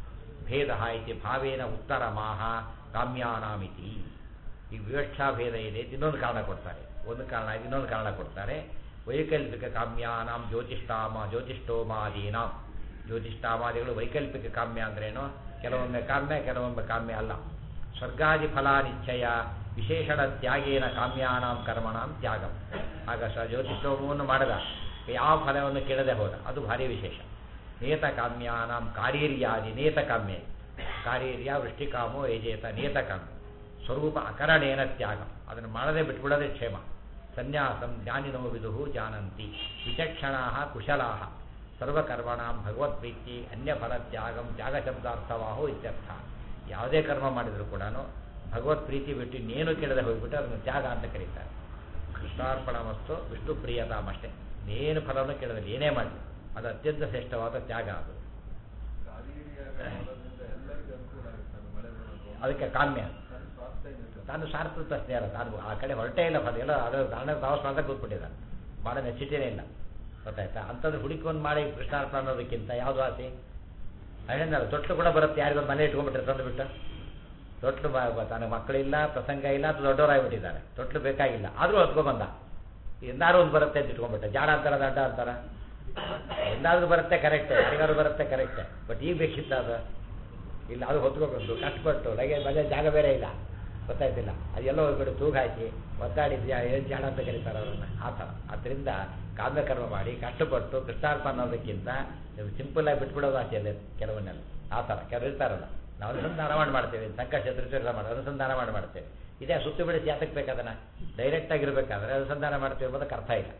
ಭೇದ ಇತಿ ಭಾವೇನ ಉತ್ತರ ಮಾಹ ಕಾಮ್ಯಾನಾಮಿತಿ ಈ ವಿವಕ್ಷಾ ಭೇದ ಇದೆ ಇನ್ನೊಂದು ಕಾರಣ ಕೊಡ್ತಾರೆ ಒಂದು ಕಾರಣ ಇನ್ನೊಂದು ಕಾರಣ ಕೊಡ್ತಾರೆ ವೈಕಲ್ಪಿಕ ಕಾಮ್ಯಾನಾಂ ಜ್ಯೋತಿಷ್ಠಾಮ ಜ್ಯೋತಿಷ್ಠೋಮಾದೀನಾಂ ಜ್ಯೋತಿಷ್ಠಾಮಾದಿಗಳು ವೈಕಲ್ಪಿಕ ಕಾಮ್ಯ ಅಂದ್ರೇನು ಕೆಲವೊಮ್ಮೆ ಕಾಮ್ಯ ಕೆಲವೊಮ್ಮೆ ಕಾಮ್ಯ ಅಲ್ಲ ಸ್ವರ್ಗಾದಿ ಫಲಾನಿಚ್ಛಯ ವಿಶೇಷಣ ತ್ಯಾಗೇನ ಕಾಮ್ಯಾನಾಂ ಕರ್ಮಣಾಂ ತ್ಯಾಗಂ ಆಗ ಸ ಜ್ಯೋತಿಷ್ಠೋಮವನ್ನು ಮಾಡದ ಯಾವ ಫಲವನ್ನು ಕೇಳದೆ ಹೋದ ಅದು ಭಾರಿ ವಿಶೇಷ ನಿಯತ ಕಾಮ್ಯಾನಾಂ ಕಾರ್ಯರ್ಯಾದಿ ನಿಯತ ಕಾಮ್ಯ ಕಾರ್ಯರ್ಯ ವೃಷ್ಟಿಕಾಮೋ ಯಜೇತ ನಿಯತ ಕಾಮ್ಯ ಸ್ವರೂಪ ಅಕರಣೇನ ತ್ಯಾಗ ಅದನ್ನು ಮಾಡದೆ ಬಿಟ್ಬಿಡದೆ ಕ್ಷೇಮ ಸನ್ಯಾಸಂ ಜ್ಞಾನಿನೋ ವಿದುಹು ಜಾನಂತಿ ವಿಚಕ್ಷಣಾ ಕುಶಲಾ ಸರ್ವಕರ್ಮಣಾಂ ಭಗವತ್ಪ್ರೀತಿ ಅನ್ಯಫಲ ತ್ಯಾಗಂ ತ್ಯಾಗ ಶಬ್ದಾರ್ಥವಾಹೋ ಇತ್ಯರ್ಥ ಯಾವುದೇ ಕರ್ಮ ಮಾಡಿದರೂ ಕೂಡ ಭಗವತ್ ಪ್ರೀತಿ ಬಿಟ್ಟು ಇನ್ನೇನು ಕೇಳದೆ ಹೋಗಿಬಿಟ್ಟು ಅದನ್ನು ತ್ಯಾಗ ಅಂತ ಕರೀತಾರೆ ಕೃಷ್ಣಾರ್ಪಣ ವಸ್ತು ವಿಷ್ಣು ಪ್ರಿಯತಾಮಷ್ಟೇ ಇನ್ನೇನು ಫಲವನ್ನು ಕೇಳೋದಿಲ್ಲ ಏನೇ ಮಾಡಿ ಅದು ಅತ್ಯಂತ ಶ್ರೇಷ್ಠವಾದ ತ್ಯಾಗ ಅದು ಅದಕ್ಕೆ ಕಾಮ್ಯ ತಾನು ಸ್ವಾರ್ಥ ಪ್ರಶ್ನೆ ಅಲ್ಲ ತಾನು ಆ ಕಡೆ ಹೊರಟೇ ಇಲ್ಲ ಫಲ ಎಲ್ಲ ಅದು ತಾನೇ ತಾವು ಸ್ವಾರ್ಥ ಕೂತ್ಬಿಟ್ಟಿದ್ದಾನೆ ಭಾಳ ನೆಚ್ಚಿಟೇನೇ ಇಲ್ಲ ಗೊತ್ತಾಯ್ತಾ ಅಂಥದ್ದು ಹುಡುಕೊಂಡು ಮಾಡಿ ಕೃಷ್ಣಾರ್ಪಣ ಅನ್ನೋದಕ್ಕಿಂತ ಯಾವುದು ಆಸೆ ಅದೇನಲ್ಲ ತೊಟ್ಲು ಕೂಡ ಬರುತ್ತೆ ಯಾರಿಗೊಂದು ಮನೆ ಇಟ್ಕೊಂಡ್ಬಿಟ್ರೆ ತಂದುಬಿಟ್ಟು ತೊಟ್ಲು ತನ್ನ ಮಕ್ಕಳಿಲ್ಲ ಪ್ರಸಂಗ ಇಲ್ಲ ಅದು ದೊಡ್ಡವರಾಗ್ಬಿಟ್ಟಿದ್ದಾರೆ ತೊಟ್ಲು ಬೇಕಾಗಿಲ್ಲ ಆದರೂ ಹೊತ್ಕೊಂಡ್ಬಂದ ಎಂದಾರು ಒಂದು ಬರುತ್ತೆ ಅಂತ ಇಟ್ಕೊಂಡ್ಬಿಟ್ಟೆ ಜಾಡ ಅಂತಾರ ದಡ್ಡ ಅಂತಾರ ಎಂದಾದ್ರೂ ಬರುತ್ತೆ ಕರೆಕ್ಟೆ ಯಾರಿಗಾದ್ರು ಬರುತ್ತೆ ಕರೆಕ್ಟೆ ಬಟ್ ಈಗ ಬೇಕಿತ್ತ ಅದು ಇಲ್ಲ ಅದು ಹೊತ್ಕೋಬೇಕು ಕಷ್ಟಪಟ್ಟು ಲಗೆ ಮನೆ ಜಾಗ ಬೇರೆ ಇಲ್ಲ ಗೊತ್ತಾಯ್ತಿಲ್ಲ ಅದೆಲ್ಲ ಹೋಗ್ಬಿಟ್ಟು ತೂಗ ಹಾಕಿ ಒದ್ದಾಡಿದ್ಯ ಏನು ಜಾಡ ಅಂತ ಕರೀತಾರೆ ಅವ್ರನ್ನ ಆ ಥರ ಆದ್ದರಿಂದ ಕಾಮ್ಯಕರ್ಮ ಮಾಡಿ ಕಷ್ಟಪಟ್ಟು ಕೃಷ್ಣಾರ್ಪ ಅನ್ನೋದಕ್ಕಿಂತ ಸಿಂಪಲ್ ಆಗಿ ಬಿಟ್ಬಿಡೋದು ಆಸೆ ಇಲ್ಲ ಕೆಲವನ್ನೆಲ್ಲ ಆ ಥರ ಕೆಲವು ಇರ್ತಾರಲ್ಲ ನಾವು ಅನುಸಂಧಾನ ಮಾಡಿ ಮಾಡ್ತೇವೆ ಸಂಕಟ ಚತುರ್ಚರ ಮಾಡಿ ಅನುಸಂಧಾನ ಮಾಡಿ ಮಾಡ್ತೇವೆ ಇದೇ ಸುತ್ತು ಬಿಡಿಸಿ ಯಾತಕ್ಕೆ ಬೇಕದನ್ನ ಡೈರೆಕ್ಟ್ ಆಗಿರ್ಬೇಕಾದ್ರೆ ಅನುಸಂಧಾನ ಮಾಡ್ತೇವೆ ಎಂಬುದಕ್ಕೆ ಅರ್ಥ ಇಲ್ಲ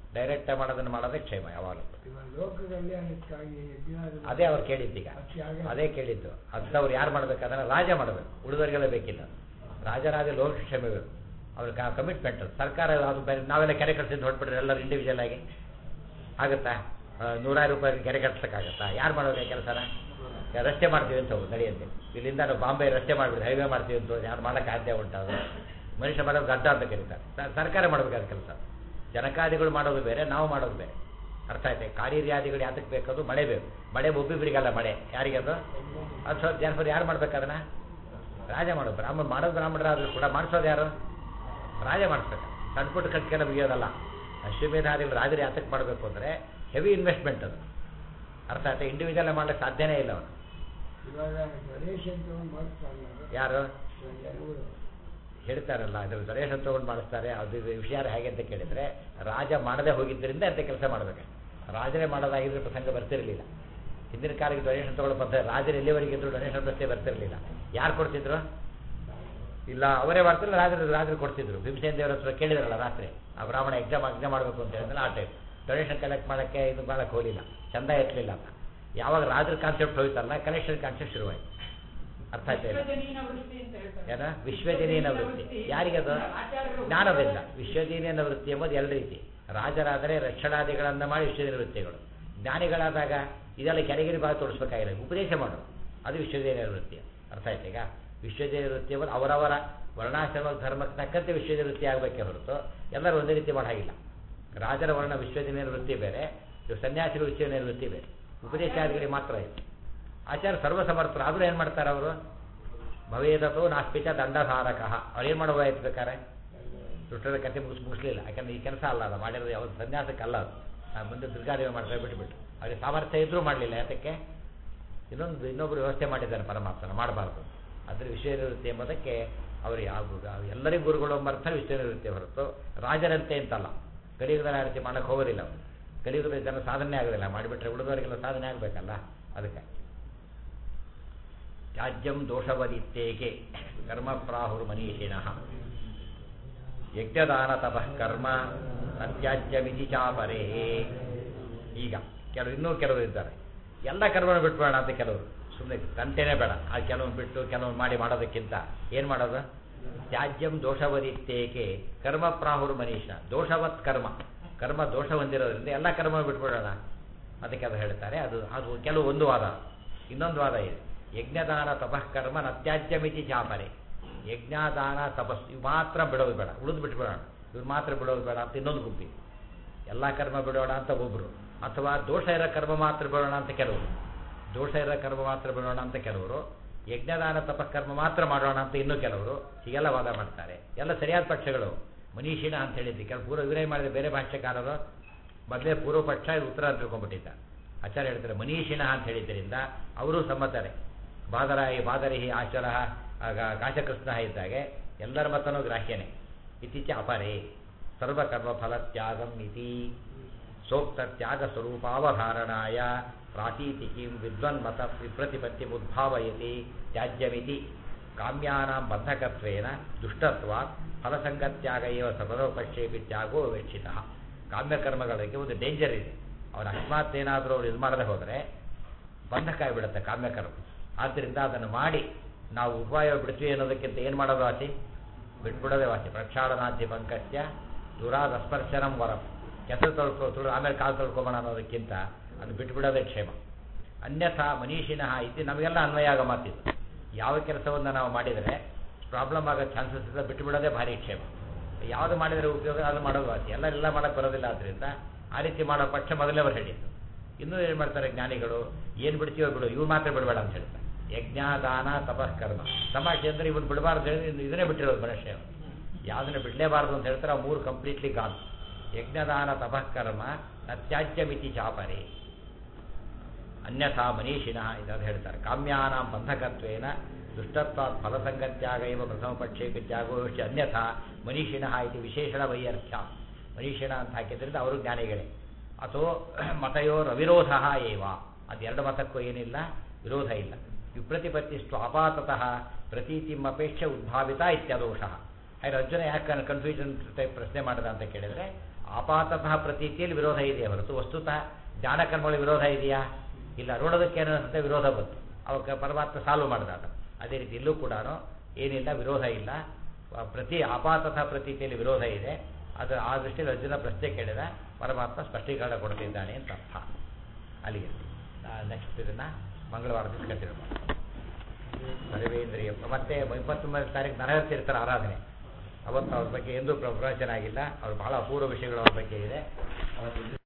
ಡೈರೆಕ್ಟ್ ಮಾಡೋದನ್ನು ಮಾಡೋದೇ ಕ್ಷೇಮ ಯಾವಾಗಲೂ ಇವಾಗ ಲೋಕ ಕಲ್ಯಾಣಕ್ಕಾಗಿ ಯಜ್ಞಾದ ಅದೇ ಅವ್ರು ಕೇಳಿದ್ದೀಗ ಅತ್ಯಾಗ- ಅದೇ ಕೇಳಿದ್ದು ಅಂಥವ್ರು ಯಾರು ಮಾಡ್ಬೇಕು ಅದನ್ನು ರಾಜ ಮಾಡಬೇಕು ಉಳಿದವರಿಗೆಲ್ಲ ಬೇಕಿಲ್ಲ ರಾಜರಾಜ ಲೋಕ ಕ್ಷಮೆ ಬೇಕು ಅವ್ರ ಕಮಿಟ್ಮೆಂಟ್ ಸರ್ಕಾರ ಅದು ಬೇರೆ ನಾವೆಲ್ಲ ಕೆರೆ ಕಟ್ಟಿಸಿದ್ದು ಹೊರಟ್ಬಿಟ್ರೆ ಎಲ್ಲರೂ ಇಂಡಿವಿಜುವಲ್ ಆಗಿ ಆಗುತ್ತಾ ಆ, ನೂರಾರು ರೂಪಾಯಿ ಕೆರೆ ಕಟ್ಸೋಕ್ಕಾಗತ್ತಾ ಯಾರು ಮಾಡೋದು ಕೆಲಸನ ರಸ್ತೆ ಮಾಡ್ತೀವಿ ಅಂತ ಹೋಗುದು ನಡೆಯುತ್ತೆ ಇಲ್ಲಿಂದ ನಾವು ಬಾಂಬೆ ರಸ್ತೆ ಮಾಡಿಬಿಡಿ ಹೈವೇ ಮಾಡ್ತೀವಿ ಅಂತ ಹೋದ್ರೆ ಯಾರು ಮಾಡೋಕ್ಕೆ ಸಾಧ್ಯ ಉಂಟದು ಮನುಷ್ಯ ಮಾಡೋದು ಗಡ್ಡ ಅಂತ ಕರೀತಾರೆ ಸ- ಸರ್ಕಾರ ಮಾಡಬೇಕಾದ ಕೆಲಸ ಜನಕಾದಿಗಳು ಮಾಡೋದು ಬೇರೆ ನಾವು ಮಾಡೋದು ಬೇರೆ ಅರ್ಥ ಆಯ್ತು ಕಾರ್ಯರ್ಯಾದಿಗಳು ಯಾತಕ್ಕೆ ಬೇಕದು ಮಳೆ ಬೇಕು ಮಳೆ ಒಬ್ಬಿಬ್ಬರಿಗಲ್ಲ ಮಳೆ ಯಾರಿಗದು ಅದು ಸ್ವಲ್ಪ ಜನಪದ ಯಾರು ಮಾಡ್ಬೇಕು ಅದನ್ನ ರಾಜ ಮಾಡೋದು ಬ್ರಾಹ್ಮಣ ಮಾಡೋದು ಬ್ರಾಹ್ಮಣರಾದ್ರೂ ಕೂಡ ಮಾಡಿಸೋದು ಯಾರು ರಾಜ ಮಾಡಿಸ್ಬೇಕು ಸಣ್ಣ ಪುಟ್ಟ ಕಟ್ಕೆಲ್ಲ ಮುಗಿಯೋದಲ್ಲ ಅಶ್ವಮೇಧಾದಿಗಳು ರಾಜರು ಯಾತಕ್ಕೆ ಮಾಡಬೇಕು ಅಂದರೆ ಹೆವಿ ಇನ್ವೆಸ್ಟ್ಮೆಂಟ್ ಅದು ಅರ್ಥ ಆಯ್ತಾ ಇಂಡಿವಿಜುವಲ್ ಮಾಡ್ಲಿಕ್ಕೆ ಸಾಧ್ಯನೇ ಇಲ್ಲ ಅವನು ಇವಾಗ ಡೊನೇಷನ್ ತಗೊಂಡು ಮಾಡ್ತಾರಲ್ಲ ಯಾರು ಇವರು ಹೇಳ್ತಾರಲ್ಲ ಅದ್ರ ಡೊನೇಷನ್ ತೊಗೊಂಡು ಮಾಡಿಸ್ತಾರೆ ಅದು ಇದು ವಿಷಯ ಹೇಗೆ ಅಂತ ಕೇಳಿದರೆ ರಾಜ ಮಾಡದೆ ಹೋಗಿದ್ದರಿಂದ ಅಂತ ಕೆಲಸ ಮಾಡಬೇಕು ರಾಜರೇ ಮಾಡೋದಾಗಿದ್ರೆ ಪ್ರಸಂಗ ಬರ್ತಿರಲಿಲ್ಲ ಹಿಂದಿನ ಕಾಲಕ್ಕೆ ಡೊನೇಷನ್ ತೊಗೊಳ್ಳೋ ಪದ್ಧತಿ ರಾಜರು ಎಲ್ಲಿವರೆಗೆ ಇದ್ರು ಡೊನೇಷನ್ ಪ್ರಶ್ನೆ ಬರ್ತಿರಲಿಲ್ಲ ಯಾರು ಕೊಡ್ತಿದ್ರು ಇಲ್ಲ ಅವರೇ ಮಾಡ್ತಿಲ್ಲ ರಾಜರು ರಾಜರು ಕೊಡ್ತಿದ್ರು ಭೀಮಸೇನ ದೇವರ ಹತ್ರ ಕೇಳಿದ್ರಲ್ಲ ರಾತ್ರಿ ಆ ಬ್ರಾಹ್ಮಣ ಎಕ್ಸಾಮ್ ಎಕ್ಸಾಮ್ ಮಾಡಬೇಕು ಅಂತ ಹೇಳಿದ್ರೆ ಆ ಟೈಪ್ ಡೊನೇಷನ್ ಕಲೆಕ್ಟ್ ಮಾಡೋಕ್ಕೆ ಇದು ಮಾಡಕ್ಕೆ ಹೋಗಲಿಲ್ಲ ಚಂದ ಎತ್ತಲಿಲ್ಲ ಅಂತ ಯಾವಾಗ ರಾಜರ ಕಾನ್ಸೆಪ್ಟ್ ಹೋಯ್ತಲ್ಲ ಕಲೆಕ್ಷನ್ ಕಾನ್ಸೆಪ್ಟ್ ಶುರುವಾಯ್ತು ಅರ್ಥ ಆಯ್ತಾ ಇಲ್ಲ ವಿಶ್ವಜನೀನ ವೃತ್ತಿ ಅಂತ ಹೇಳ್ತಾರೆ. ಏನ ವಿಶ್ವಜನೀನ ವೃತ್ತಿ ಯಾರಿಗದು ಆಚಾರ್ಯರು ಜ್ಞಾನದಿಂದ ವಿಶ್ವಜನೀನ ವೃತ್ತಿ ಎಂಬುದು ಎರಡು ರೀತಿ ರಾಜರಾದರೆ ರಕ್ಷಣಾದಿಗಳನ್ನು ಮಾಡಿ ವಿಶ್ವಜನೀನ ವೃತ್ತಿಗಳು ಜ್ಞಾನಿಗಳಾದಾಗ ಇದೆಲ್ಲ ಕೆಳಗಿರಿ ಭಾಗ ತೋರಿಸ್ಬೇಕಾಗಿಲ್ಲ ಉಪದೇಶ ಮಾಡು ಅದು ವಿಶ್ವಜನೀನ ವೃತ್ತಿ ಅರ್ಥ ಆಯ್ತು ಈಗ ವಿಶ್ವಜನೀನ ವೃತ್ತಿ ಎಂಬುದು ಅವರವರ ವರ್ಣಾಶ್ರಮ ಧರ್ಮಕ್ಕೆ ತಕ್ಕಂತೆ ವಿಶ್ವಜನೀನ ವೃತ್ತಿ ಆಗಬೇಕೇ ಹೊರತು ಎಲ್ಲರೂ ಒಂದೇ ರೀತಿ ಮಾಡೋ ಹಾಗಿಲ್ಲ ರಾಜರ ವರ್ಣ ವಿಶ್ವಜನೀನ ವೃತ್ತಿ ಬೇರೆ ಇವು ಸನ್ಯಾಸಿಗಳು ವಿಶ್ವಜನೀನ ವೃತ್ತಿ ಬೇರೆ ಉಪದೇಶಾದಿಗಳಿಗೆ ಮಾತ್ರ ಇದೆ ಆಚಾರ್ಯ ಸರ್ವಸಮರ್ಥರು ಆದರೂ ಏನು ಮಾಡ್ತಾರೆ ಅವರು ಭವೇದತೋ ನಾಸ್ಪಿತ ದಂಡಧಾರಕ ಅವ್ರು ಏನು ಮಾಡಬಹುದಾಯ್ತು ಬೇಕಾರೆ ದುಷ್ಟರ ಕತೆ ಮುಗಿಸ್ ಮುಗಿಸ್ಲಿಲ್ಲ ಯಾಕಂದ್ರೆ ಈ ಕೆಲಸ ಅಲ್ಲ ಅದು ಮಾಡಿರೋದು ಯಾವ್ದು ಸನ್ಯಾಸಕ್ಕಲ್ಲ ಅದು ಆ ಮುಂದೆ ದುರ್ಗಾದೇವಿ ಮಾಡ್ತಾರೆ ಬಿಟ್ಬಿಟ್ಟು ಅವ್ರಿಗೆ ಸಾಮರ್ಥ್ಯ ಇದ್ರೂ ಮಾಡಲಿಲ್ಲ ಯಾತಕ್ಕೆ ಇನ್ನೊಂದು ಇನ್ನೊಬ್ಬರು ವ್ಯವಸ್ಥೆ ಮಾಡಿದ್ದಾರೆ ಪರಮಾತ್ಮನ ಮಾಡಬಾರ್ದು ಅದ್ರ ವಿಶ್ವನಿವೃತ್ತಿ ಎಂಬುದಕ್ಕೆ ಅವರು ಯಾವ ಎಲ್ಲರಿಗೂ ಗುರುಗಳು ಎಂಬ ಅರ್ಥ ವಿಶ್ವನಿವೃತ್ತಿ ಹೊರತು ರಾಜರಂತೆ ಅಂತಲ್ಲ ಕಲಿಯುಗದ ಆ ರೀತಿ ಮಾಡಕ್ಕೆ ಹೋಗೋದಿಲ್ಲ ಅವರು ಕಲಿಯುಗದ ಜನ ಸಾಧನೆ ಆಗೋದಿಲ್ಲ ಮಾಡಿಬಿಟ್ರೆ ಉಳಿದವರಿಗೆಲ್ಲ ಸಾಧನೆ ಆಗಬೇಕಲ್ಲ ಅದಕ್ಕೆ ತ್ಯಾಜ್ಯಂ ದೋಷವದಿತ್ತೇಕೆ ಕರ್ಮ ಪ್ರಾಹುರ್ ಮನೀಷಿಣಃ ಯಜ್ಞದಾನ ತಪಃ ಕರ್ಮ ಅತ್ಯಾಜ್ಯಮಿತಿ ಚಾಪರೇ ಈಗ ಕೆಲವು ಇನ್ನೂ ಕೆಲವರು ಇದ್ದಾರೆ ಎಲ್ಲ ಕರ್ಮನ ಬಿಟ್ಬೇಡ ಅಂತ ಕೆಲವರು ಸುಮ್ಮನೆ ಗಂಟೆನೇ ಬೇಡ ಆ ಕೆಲವೊಂದು ಬಿಟ್ಟು ಕೆಲವೊಂದು ಮಾಡಿ ಮಾಡೋದಕ್ಕಿಂತ ಏನು ಮಾಡೋದು ತ್ಯಾಜ್ಯಂ ದೋಷವದಿತ್ತೇಕೆ ಕರ್ಮ ಪ್ರಾಹುರ್ ಮನೀಷ ದೋಷವತ್ ಕರ್ಮ ಕರ್ಮ ದೋಷ ಹೊಂದಿರೋದ್ರಿಂದ ಎಲ್ಲ ಕರ್ಮ ಬಿಟ್ಬಿಡೋಣ ಅದಕ್ಕೆ ಅದು ಹೇಳ್ತಾರೆ ಅದು ಅದು ಕೆಲವು ಒಂದು ವಾದ ಇನ್ನೊಂದು ವಾದ ಇದೆ ಯಜ್ಞದಾನ ತಪಃ ಕರ್ಮ ನತ್ಯಾಜ್ಯಮಿತಿ ಚಾಪರೆ ಯಜ್ಞದಾನ ತಪಸ್ ಇವು ಮಾತ್ರ ಬಿಡೋದು ಬೇಡ ಉಳಿದು ಬಿಟ್ಬಿಡೋಣ ಇವ್ರು ಮಾತ್ರ ಬಿಡೋದು ಬೇಡ ಅಂತ ಇನ್ನೊಂದು ಗುಂಪಿ ಎಲ್ಲ ಕರ್ಮ ಬಿಡೋಣ ಅಂತ ಒಬ್ಬರು ಅಥವಾ ದೋಷ ಇರೋ ಕರ್ಮ ಮಾತ್ರ ಬಿಡೋಣ ಅಂತ ಕೆಲವರು ದೋಷ ಇರೋ ಕರ್ಮ ಮಾತ್ರ ಬಿಡೋಣ ಅಂತ ಕೆಲವರು ಯಜ್ಞದಾನ ತಪಕರ್ಮ ಮಾತ್ರ ಮಾಡೋಣ ಅಂತ ಇನ್ನೂ ಕೆಲವರು ಹೀಗೆಲ್ಲ ವಾದ ಮಾಡ್ತಾರೆ ಎಲ್ಲ ಸರಿಯಾದ ಪಕ್ಷಗಳು ಮನೀಷಿಣ ಅಂತ ಹೇಳಿದ್ದೆ ಕೆಲವು ಪೂರ್ವ ವಿನಯ ಮಾಡಿದ ಬೇರೆ ಭಾಷ್ಯಕಾರರು ಮೊದಲೇ ಪೂರ್ವ ಪಕ್ಷ ಇದು ಉತ್ತರ ಅಂತ ತಿಳ್ಕೊಂಡ್ಬಿಟ್ಟಿದ್ದ ಆಚಾರ್ಯ ಹೇಳ್ತಾರೆ ಮನೀಷಿಣ ಅಂತ ಹೇಳಿದ್ದರಿಂದ ಅವರು ಸಮ್ಮತರೆ ಬಾದರಾಯಿ ಬಾದರಿಹಿ ಆಶ್ವರ ಕಾಶಕೃಷ್ಣ ಇದ್ದಾಗೆ ಎಲ್ಲರ ಮತನೂ ಗ್ರಾಹ್ಯನೇ ಇತ್ತೀಚೆ ಅಪರೇ ಸರ್ವಕರ್ಮ ಫಲ ತ್ಯಾಗಂ ಇತಿ ಸೋಕ್ತ ತ್ಯಾಗ ಸ್ವರೂಪಾವಧಾರಣಾಯ ಪ್ರಾತೀತಿಕೀಂ ವಿದ್ವನ್ಮತ ವಿಪ್ರತಿಪತ್ತಿ ಉದ್ಭಾವಯತಿ ತ್ಯಾಜ್ಯಮಿತಿ ಕಾಮ್ಯಾನಾಂ ಬಂಧಕತ್ವೇನ ದುಷ್ಟತ್ವಾತ್ ಫಲಸಂಗತ್ಯಾಗ ಇವ ಸರ್ವಪಕ್ಷೇಪಿ ತ್ಯಾಗೋ ವೇಕ್ಷಿತ ಕಾಮ್ಯಕರ್ಮಗಳಿಗೆ ಒಂದು ಡೇಂಜರ್ ಇದೆ ಅವನು ಅಕಸ್ಮಾತ್ ಏನಾದರೂ ಅವ್ರು ಇದು ಮಾಡದೆ ಹೋದರೆ ಬಂಧಕ ಆಗಿಬಿಡುತ್ತೆ ಕಾಮ್ಯಕರ್ಮ ಆದ್ದರಿಂದ ಅದನ್ನು ಮಾಡಿ ನಾವು ಉಪಾಯ ಬಿಡ್ತೀವಿ ಅನ್ನೋದಕ್ಕಿಂತ ಏನು ಮಾಡೋದು ವಾಸಿ ಬಿಟ್ಬಿಡೋದೇ ವಾಸಿ ಪ್ರಕ್ಷಾಳನಾಥಿ ಪಂಕಸ್ಯ ದುರಾದ ಸ್ಪರ್ಶನಂ ವರಂ ಕೆಸರು ತೊಳ್ಕೊ ತುಳು ಆಮೇಲೆ ಕಾಲು ತೊಳ್ಕೊಬೋಣ ಅನ್ನೋದಕ್ಕಿಂತ ಅದು ಬಿಟ್ಬಿಡೋದೇ ಕ್ಷೇಮ ಅನ್ಯಥಾ ಮನೀಷಿನಃ ಇತಿ ನಮಗೆಲ್ಲ ಅನ್ವಯ ಆಗೋ ಮಾತಿದ್ದು ಯಾವ ಕೆಲಸವನ್ನು ನಾವು ಮಾಡಿದರೆ ಪ್ರಾಬ್ಲಮ್ ಆಗೋ ಚಾನ್ಸಸ್ ಇದೆ ಬಿಟ್ಟು ಬಿಡೋದೇ ಭಾರಿ ಕ್ಷೇಮ ಯಾವುದು ಮಾಡಿದರೆ ಉಪಯೋಗ ಅದು ಮಾಡೋದು ವಾಸಿ ಎಲ್ಲ ಎಲ್ಲ ಮಾಡೋಕ್ಕೆ ಬರೋದಿಲ್ಲ ಆದ್ದರಿಂದ ಆ ರೀತಿ ಮಾಡೋ ಪಕ್ಷ ಮೊದಲೇ ಅವರು ಹೇಳಿದ್ದು ಇನ್ನೂ ಏನು ಮಾಡ್ತಾರೆ ಜ್ಞಾನಿಗಳು ಏನು ಬಿಡ್ತೀವೋ ಬಿಡು ಇವ್ರು ಮಾತ್ರ ಬಿಡಬೇಡ ಅಂತ ಹೇಳ್ತಾರೆ ಯಜ್ಞ ದಾನ ತಪಃ ಕರ್ಮ ತಮಾಷೆ ಅಂದರೆ ಇವನು ಬಿಡಬಾರ್ದು ಹೇಳಿ ಇದನ್ನೇ ಬಿಟ್ಟಿರೋದು ಮನುಷ್ಯ ಯಾವುದನ್ನು ಬಿಡಲೇಬಾರ್ದು ಅಂತ ಹೇಳ್ತಾರೆ ಆ ಮೂರು ಕಂಪ್ಲೀಟ್ಲಿ ಗಾನ್ ಯಜ್ಞದಾನ ತಪಃ ಕರ್ಮ ಅತ್ಯಾಜ್ಯ ಮಿತಿ ಚಾಪರೆ ಅನ್ಯಥಾ ಮನೀಷಿನಃ ಇದನ್ನು ಹೇಳ್ತಾರೆ ಕಾಮ್ಯಾನಾಂ ಬಂಧಕತ್ವೇನ ದುಷ್ಟತ್ವಾತ್ ಫಲಸಂಗತ್ಯಾಗ ಇವ ಪ್ರಥಮ ಪಕ್ಷೇಪಿ ತ್ಯಾಗೋಶ್ಚ ಅನ್ಯಥಾ ಮನೀಷಿನಃ ಇದು ವಿಶೇಷಣ ವೈಯರ್ಥ್ಯ ಮನೀಷಿಣ ಅಂತ ಹಾಕಿದ್ರಿಂದ ಅವರು ಜ್ಞಾನಿಗಳೇ ಅಥವಾ ಮತಯೋರ್ ಅವಿರೋಧ ಏವ ಅದೆರಡು ಮತಕ್ಕೂ ಏನಿಲ್ಲ ವಿರೋಧ ಇಲ್ಲ ವಿಪ್ರತಿಪತ್ತಿಸ್ತು ಅಪಾತತಃ ಪ್ರತೀತಿಮಪೇಕ್ಷೆ ಉದ್ಭಾವಿತ ಇತ್ಯದೋಷ ಹಾಗೆ ಅರ್ಜುನ ಯಾಕೆ ಕನ್ಫ್ಯೂಷನ್ ಟೈಪ್ ಪ್ರಶ್ನೆ ಮಾಡಿದ ಅಂತ ಕೇಳಿದರೆ ಆಪಾತತಃ ಪ್ರತೀತಿಯಲ್ಲಿ ವಿರೋಧ ಇದೆ ಹೊರತು ವಸ್ತುತಃ ಜ್ಞಾನಕರ್ಮಗಳ ವಿರೋಧ ಇದೆಯಾ ಇಲ್ಲ ಋಣದಕ್ಕೇನು ಅನಿಸುತ್ತೆ ವಿರೋಧ ಬಂತು ಅವಾಗ ಪರಮಾತ್ಮ ಸಾಲ್ವ್ ಮಾಡಿದಾಗ ಅದೇ ರೀತಿ ಇಲ್ಲೂ ಕೂಡ ಏನಿಲ್ಲ ವಿರೋಧ ಇಲ್ಲ ಆ ಪ್ರತಿ ಆಪಾತತಃ ಪ್ರತೀತಿಯಲ್ಲಿ ವಿರೋಧ ಇದೆ ಅದು ಆ ದೃಷ್ಟಿಯಲ್ಲಿ ಅರ್ಜುನ ಪ್ರಶ್ನೆ ಕೇಳಿದ ಪರಮಾತ್ಮ ಸ್ಪಷ್ಟೀಕರಣ ಕೊಡ್ತಿದ್ದಾನೆ ಅಂತ ಅರ್ಥ ಅಲ್ಲಿಗೆ ನೆಕ್ಸ್ಟ್ ಇದನ್ನು ಮಂಗಳವಾರ ದಿವಸ ಕಂಟಿನ್ಯೂ ಮಾಡೋಣ ಸರ್ವೇಂದ್ರಿಯ ಮತ್ತೆ ಇಪ್ಪತ್ತೊಂಬತ್ತು ತಾರೀಕು ನರಹರಿಸಿರ್ತಾರೆ ಆರಾಧನೆ ಅವತ್ತು ಅವ್ರ ಬಗ್ಗೆ ಎಂದೂ ಪ್ರ- ಪ್ರವಚನ ಆಗಿಲ್ಲ ಅವ್ರು ಬಹಳ ಅಪೂರ್ವ ವಿಷಯಗಳು ಅವ್ರ ಬಗ್ಗೆ ಇದೆ ಅವತ್ತು